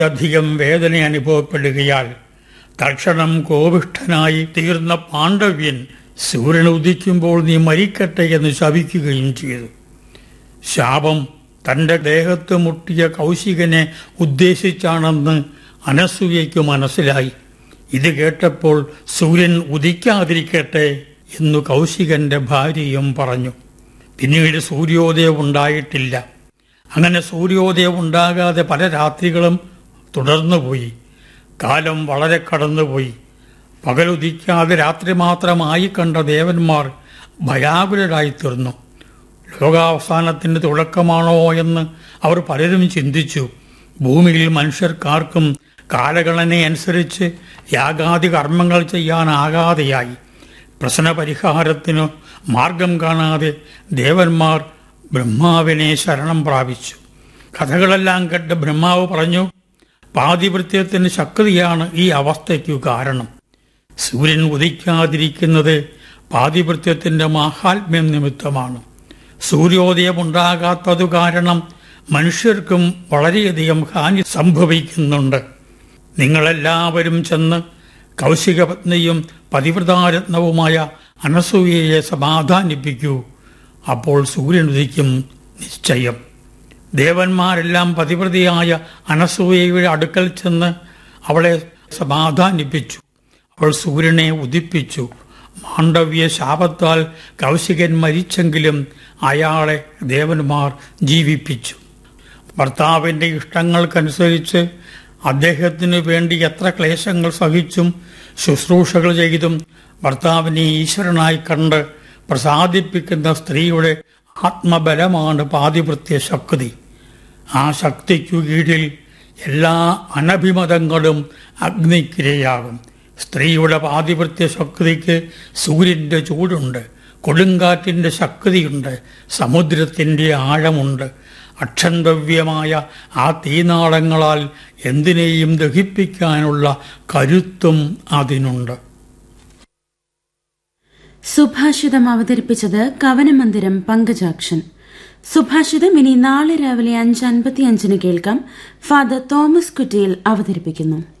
അധികം വേദന അനുഭവപ്പെടുകയാൽ തക്ഷണം കോപിഷ്ഠനായി തീർന്ന പാണ്ഡവ്യൻ സൂര്യൻ ഉദിക്കുമ്പോൾ നീ മരിക്കട്ടെ എന്ന് ശപിക്കുകയും ചെയ്തു ശാപം തന്റെ ദേഹത്ത് മുട്ടിയ കൗശികനെ ഉദ്ദേശിച്ചാണെന്ന് അനസൂയയ്ക്ക് മനസ്സിലായി ഇത് കേട്ടപ്പോൾ സൂര്യൻ ഉദിക്കാതിരിക്കട്ടെ എന്നു കൗശികന്റെ ഭാര്യയും പറഞ്ഞു പിന്നീട് സൂര്യോദയം ഉണ്ടായിട്ടില്ല അങ്ങനെ സൂര്യോദയം ഉണ്ടാകാതെ പല രാത്രികളും തുടർന്നുപോയി കാലം വളരെ കടന്നുപോയി പകലുദിക്കാതെ രാത്രി മാത്രമായി കണ്ട ദേവന്മാർ ഭയാകുലരായി തീർന്നു ലോകാവസാനത്തിന്റെ തുടക്കമാണോ എന്ന് അവർ പലരും ചിന്തിച്ചു ഭൂമിയിൽ മനുഷ്യർക്കാർക്കും കാലഗണനയനുസരിച്ച് യാഗാദി കർമ്മങ്ങൾ ചെയ്യാനാകാതെയായി പ്രശ്നപരിഹാരത്തിനു മാർഗം കാണാതെ ദേവന്മാർ ബ്രഹ്മാവിനെ ശരണം പ്രാപിച്ചു കഥകളെല്ലാം കേട്ട് ബ്രഹ്മാവ് പറഞ്ഞു പാതിവൃത്യത്തിന് ശക്തിയാണ് ഈ അവസ്ഥയ്ക്കു കാരണം സൂര്യൻ ഉദിക്കാതിരിക്കുന്നത് പാതിവൃത്യത്തിന്റെ മാഹാത്മ്യം നിമിത്തമാണ് സൂര്യോദയമുണ്ടാകാത്തതു കാരണം മനുഷ്യർക്കും വളരെയധികം ഹാനി സംഭവിക്കുന്നുണ്ട് നിങ്ങളെല്ലാവരും ചെന്ന് കൗശികപത്നിയും പതിവ്രതാരത്നവുമായ അനസൂയയെ സമാധാനിപ്പിക്കൂ അപ്പോൾ സൂര്യൻ ഉദിക്കും നിശ്ചയം ദേവന്മാരെല്ലാം പതിവ്രതയായ അനസൂയയുടെ അടുക്കൽ ചെന്ന് അവളെ സമാധാനിപ്പിച്ചു അവൾ സൂര്യനെ ഉദിപ്പിച്ചു മാണ്ഡവ്യ ശാപത്താൽ കൗശികൻ മരിച്ചെങ്കിലും അയാളെ ദേവന്മാർ ജീവിപ്പിച്ചു ഭർത്താവിന്റെ ഇഷ്ടങ്ങൾക്കനുസരിച്ച് അദ്ദേഹത്തിനു വേണ്ടി എത്ര ക്ലേശങ്ങൾ സഹിച്ചും ശുശ്രൂഷകൾ ചെയ്തും ഭർത്താവിനെ ഈശ്വരനായി കണ്ട് പ്രസാദിപ്പിക്കുന്ന സ്ത്രീയുടെ ആത്മബലമാണ് പാതിവൃത്യ ശക്തി ആ ശക്തിക്കു കീഴിൽ എല്ലാ അനഭിമതങ്ങളും അഗ്നിക്കിരയാകും സ്ത്രീയുടെ പാതിവൃത്യ ശക്തിക്ക് സൂര്യന്റെ ചൂടുണ്ട് കൊടുങ്കാറ്റിന്റെ ശക്തിയുണ്ട് സമുദ്രത്തിന്റെ ആഴമുണ്ട് അക്ഷന്തവ്യമായ ആ തീനാളങ്ങളാൽ എന്തിനേയും ദഹിപ്പിക്കാനുള്ള കരുത്തും അതിനുണ്ട് സുഭാഷിതം അവതരിപ്പിച്ചത് കവനമന്ദിരം പങ്കജാക്ഷൻ സുഭാഷിതം ഇനി നാളെ രാവിലെ അഞ്ച് അൻപത്തിയഞ്ചിന് കേൾക്കാം ഫാദർ തോമസ് കുറ്റിയിൽ അവതരിപ്പിക്കുന്നു